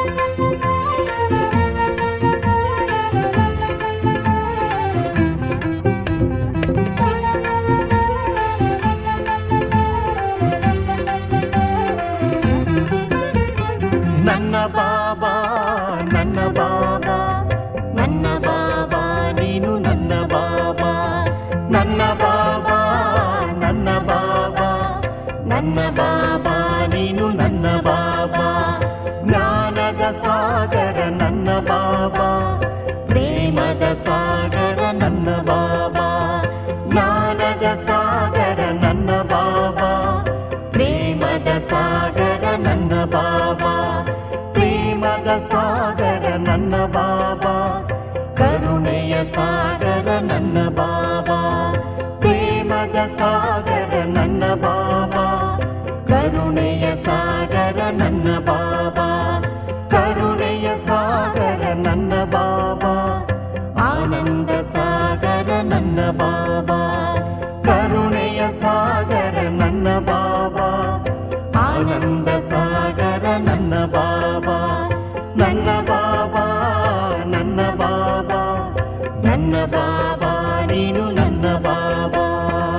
ನನ್ನ ಬಾಬಾ ನನ್ನ ಬಾಬಾ ನನ್ನ ಬಾಬಾ ನೀನು ನನ್ನ ಬಾಬಾ ನನ್ನ ಬಾಬಾ ನನ್ನ ಬಾಬಾ ನನ್ನ ಬಾಬಾ ನೀನು ನನ್ನ ಬಾಬಾ ಜ್ಞಾನದ ಸಾಗರ ನನ್ನ ಬಾಬಾ ಪ್ರೇಮದ ಸಾಗರ ನನ್ನ ಬಾಬಾ ಜ್ಞಾನದ ಸಾಗರ ನನ್ನ ಬಾಬಾ ಪ್ರೇಮದ ಸಾಗರ ನನ್ನ ಬಾಬಾ ಪ್ರೇಮದ ಸಾಗರ ನನ್ನ ಬಾಬಾ ಕರುಣೆಯ ಸಾಗರ ನನ್ನ ಬಾಬಾ ಪ್ರೇಮದ ಸಾಗರ ನನ್ನ ಬಾಬಾ ಕರುಣೆಯ ಸಾಗರ ನನ್ನ ಬಾಬಾ ಕರುಣೆಯ ಸಾಗರ ನನ್ನ ಬಾಬಾ ಆನಂದ ಸಾಗರ ನನ್ನ ಬಾಬಾ ಕರುಣೆಯ ಸಾಗರ ನನ್ನ ಬಾಬಾ ಆನಂದ ಸಾಗರ ನನ್ನ ಬಾಬಾ ನನ್ನ ಬಾಬಾ ನನ್ನ ಬಾಬಾ ನನ್ನ ಬಾಬಾ ನೀನು ನನ್ನ ಬಾಬಾ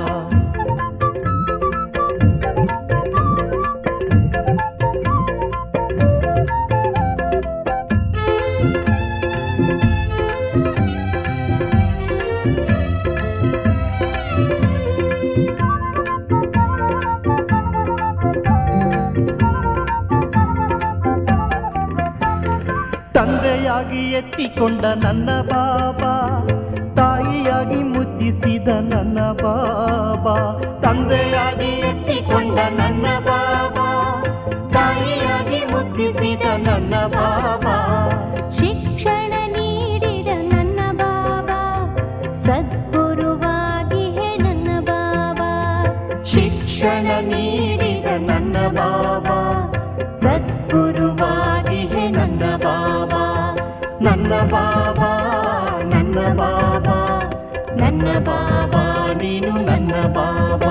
ತಂದೆಯಾಗಿ ಎತ್ತಿಕೊಂಡ ನನ್ನ ಬಾಬಾ ತಾಯಿಯಾಗಿ ಮುದ್ದಿಸಿದ ನನ್ನ ಬಾಬಾ ತಂದೆಯಾಗಿ ಎತ್ತಿಕೊಂಡ ನನ್ನ ಬಾಬಾ ತಾಯಿಯಾಗಿ ಮುದ್ದಿಸಿದ ನನ್ನ ಬಾಬಾ ಶಿಕ್ಷಣ ನೀಡಿದ ನನ್ನ ಬಾಬಾ ಸದ್ಗುರುವಾಗಿ ಹೇ ನನ್ನ ಬಾಬಾ ಶಿಕ್ಷಣ ನೀಡಿದ ನನ್ನ ಬಾಬಾ ಸದ್ಗುರುವಾಗಿ ಹೇ ನನ್ನ ಬಾಬಾ ನನ್ನ ಬಾಬಾ ನನ್ನ ಬಾಬಾ ನನ್ನ ಬಾಬಾ ನೀನು ನನ್ನ ಬಾಬಾ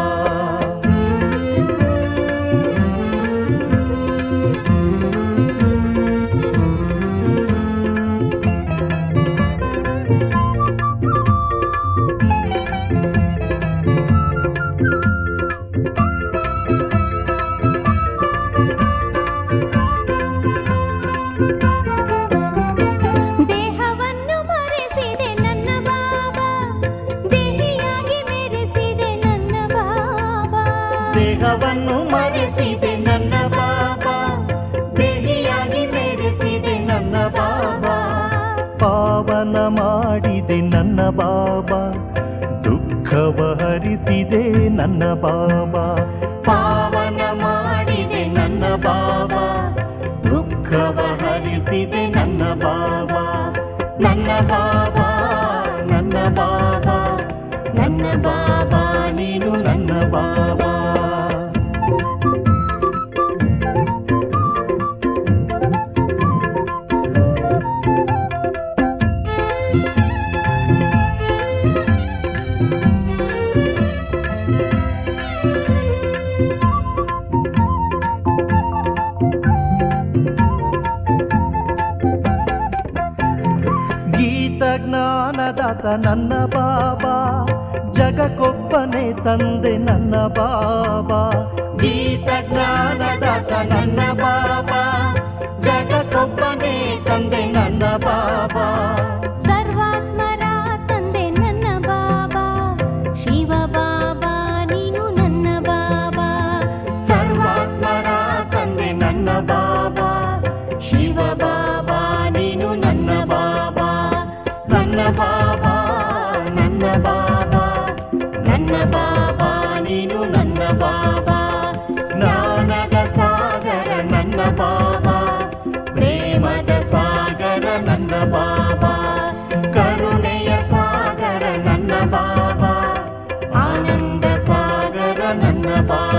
ದೇಹವನ್ನು ಮರೆಸಿದೆ ನನ್ನ ಬಾಬಾ ದೇಹಿಯಾಗಿ ಮೆರೆಸಿದೆ ನನ್ನ ಬಾಬಾ ದೇಹವನ್ನು ಮರೆಸಿದೆ ನನ್ನ ಬಾಬಾ ದೇಹಿಯಾಗಿ ಮೆರೆಸಿದೆ ನನ್ನ ಬಾಬಾ ಪಾವನ ಮಾಡಿದೆ ನನ್ನ ಬಾಬಾ ದುಃಖವ ಹರಿಸಿದೆ ನನ್ನ ಬಾಬಾ ಪಾವನ ಮಾಡಿದೆ ನನ್ನ ಬಾಬಾ ದುಃಖವ ಹರಿಸಿದೆ ನನ್ನ ಬಾಬಾ ನನ್ನ ಬಾಬಾ ನನ್ನ ಬಾಬಾ ನನ್ನ ಬಾಬಾ ನೀನು ನನ್ನ ಬಾಬಾ ಗೀತ ಜ್ಞಾನದಾತ ನನ್ನ ಬಾಬಾ ಜಗಕ್ಕೊಬ್ಬನೇ ತಂದೆ ನನ್ನ ಬಾಬಾ ಗೀತ ಜ್ಞಾನದಾತ ನನ್ನ ಬಾಬಾ ಜಗಕ್ಕೊಬ್ಬನೇ ತಂದೆ ನನ್ನ ಬಾಬಾ ಸರ್ವಾತ್ಮರ ತಂದೆ ನನ್ನ ಬಾಬಾ ಶಿವ ಬಾಬಾ ನೀನು ನನ್ನ ಬಾಬಾ ಸರ್ವಾತ್ಮರ ತಂದೆ ನನ್ನ ಬಾಬಾ ಶಿವ ಬಾಬಾ ನೀನು ನನ್ನ ಬಾಬಾ ನನ್ನ ಬಾಬಾ ನನ್ನ ಬಾಬಾ ನನ್ನ ಬಾಬಾ ನೀನು ನನ್ನ ಬಾಬಾ ಜ್ಞಾನದ ಸಾಗರ ನನ್ನ ಬಾಬಾ ಪ್ರೇಮದ ಸಾಗರ ನನ್ನ ಬಾಬಾ ಕರುಣೆಯ ಸಾಗರ ನನ್ನ ಬಾಬಾ ಆನಂದ ಸಾಗರ ನನ್ನ ಬಾಬಾ